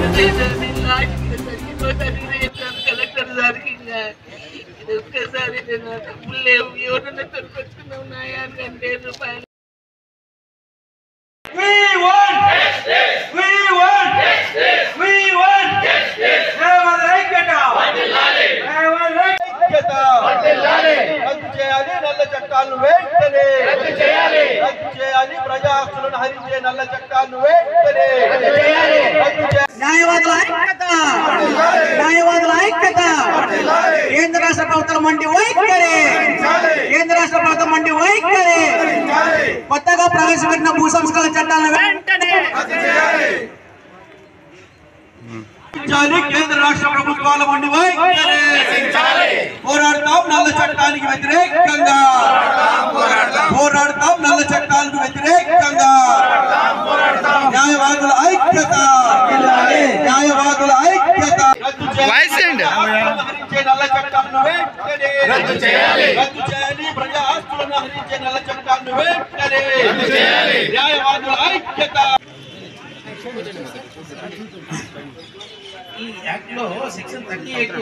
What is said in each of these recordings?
Collector గారికి ఇంకా ఇది ఒక్కసారి నేను డబ్బులు లేవు ఎవరన్నా తొలకొచ్చుకున్నావు నాయా అంటే రూపాయలు We want justice. We want justice. We want justice. న్యాయవాదుల ఐక్యత. న్యాయవాదుల ఐక్యత. రద్దు చేయాలి నల్ల చట్టాలను వెంటనే రద్దు చేయాలి రద్దు చేయాలి ప్రజా హక్కులను హరించే నల్ల చట్టాలను వెంటనే రద్దు చేయాలి రద్దు చేయాలి న్యాయవాదుల ఐక్యత న్యాయవాదుల ఐక్యత కేంద్ర రాష్ట్ర ప్రభుత్వాల మండి వైఖరి కేంద్ర రాష్ట్ర ప్రభుత్వం మండి వైఖరి కొత్తగా ప్రవేశపెట్టిన భూ సంస్కరణ చట్టాలను వెంటనే రక్షించాలి కేంద్ర రాష్ట్ర ప్రభుత్వాల వండి వైఖరి పోరాడతాం నల్ల చట్టానికి వ్యతిరేకంగా పోరాడతాం నల్ల చట్టాలకు వ్యతిరేకంగా న్యాయవాదుల ఐక్యత న్యాయవాదుల ఐక్యత రద్దు చేయాలి. హరించే నల్ల చట్టాలను వెంటనే రద్దు చేయాలి రద్దు చేయాలి ప్రజా ఆస్తులను హరించే నల్ల చట్టాలను వెంటనే రద్దు చేయాలి న్యాయవాదుల ఐక్యత ఈ యాక్ట్లో section thirty eight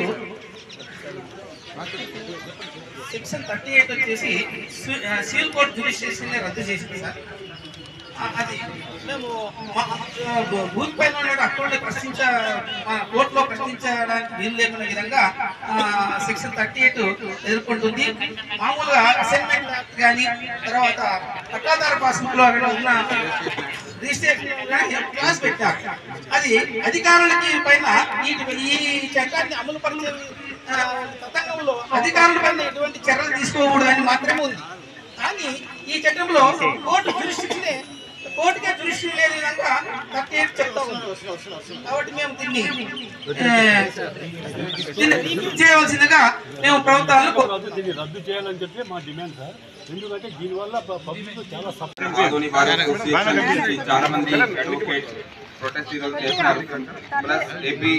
section thirty eight వచ్చేసి సి- ఆ, సివిల్ కోర్ట్ జ్యుడిషియల్ని రద్దు చేసింది సార్ ఆ, అది మేము మా- ఆ, భూ- భూమి పైన ఉన్న అకౌంట్ ప్రశ్నించ ఆ, కోర్టులో ప్రశ్నించడానికి వీలు లేకున్న విధంగా ఆ, సెక్షన్ థర్టీ ఎయిట్ ఎదుర్కొంటుంది మామూలుగా అసైన్మెంట్ యాక్ట్ కానీ తర్వాత పట్టాదార పాస్బుక్ లో అక్కడ ఉన్న రిజిస్ట్రేషన్ కానీ క్లాస్ పెట్టారు అది అధికారులకి పైన ఈ ఈ చట్టాన్ని అమలు పరిచే ఆ, తతంగంలో అధికారుల పైన ఎటువంటి చర్యలు తీసుకోకూడదని మాత్రమే ఉంది కానీ ఈ చట్టంలో కోర్టు జ్యురిస్డిక్షనే కోర్టుకే జ్యురిస్డిక్షన్ లేని విధంగా థర్టీ ఎయిట్ చెప్తా ఉంది కాబట్టి మేము దీన్ని ఆ, దీన్ని రివ్యూ చేయవలసిందిగా మేము ప్రభుత్వాలను కోరుతున్నాం. దీన్ని రద్దు చేయాలని చెప్పి మా డిమాండ్ సార్ ఎందుకంటే దీనివల్ల పబ్లిక్ చాలా సఫర్ ఆధుని భారత్ అసోసియేషన్ నుంచి చాలా మంది అడ్వకేట్స్ ప్రొటెస్ట్ ఈరోజు చేస్తున్నారు ప్లస్ ఏపీ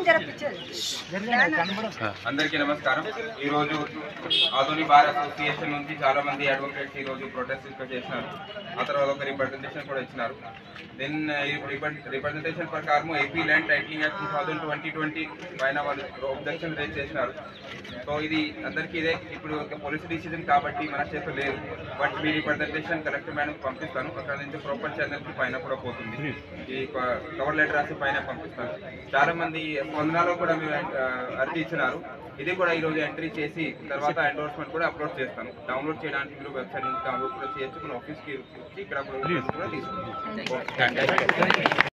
అందరికీ నమస్కారం ఈ రోజు ఆధుని భారత్ అసోసియేషన్ నుంచి చాలా మంది అడ్వకేట్స్ ఈ రోజు ప్రొటెస్ట్ ఇక్కడ చేసినారు ఆ తర్వాత ఒక రిప్రజెంటేషన్ కూడా ఇచ్చినారు దెన్ ఈ రిప్రజెంటేషన్ ప్రకారం AP land titling act two thousand twenty twenty పైన వాళ్ళు ఒబ్జెక్షన్ రేజ్ చేసినారు సో ఇది అందరికీ ఇదే ఇప్పుడు ఒక పోలీస్ డిసిజన్ కాబట్టి మన చేతిలో లేదు బట్ మీ రిప్రజెంటేషన్ కలెక్టర్ మేడం పంపిస్తాను అక్కడ నుంచి ప్రాపర్ ఛానల్కి పైన కూడా పోతుంది ఈ కవర్ లెటర్ రాసి పైన పంపిస్తాను చాలా మంది స్పందనలో కూడా మీరు ఆ, అర్జీ ఇచ్చినారు ఇది కూడా ఈ రోజు ఎంట్రీ చేసి తర్వాత ఎండోర్స్మెంట్ కూడా అప్లోడ్ చేస్తాను డౌన్లోడ్ చేయడానికి మీరు వెబ్సైట్ నుంచి డౌన్లోడ్ కూడా చేయొచ్చు మన ఆఫీస్కి వచ్చి ఇక్కడ కూడా తీసుకుంటాం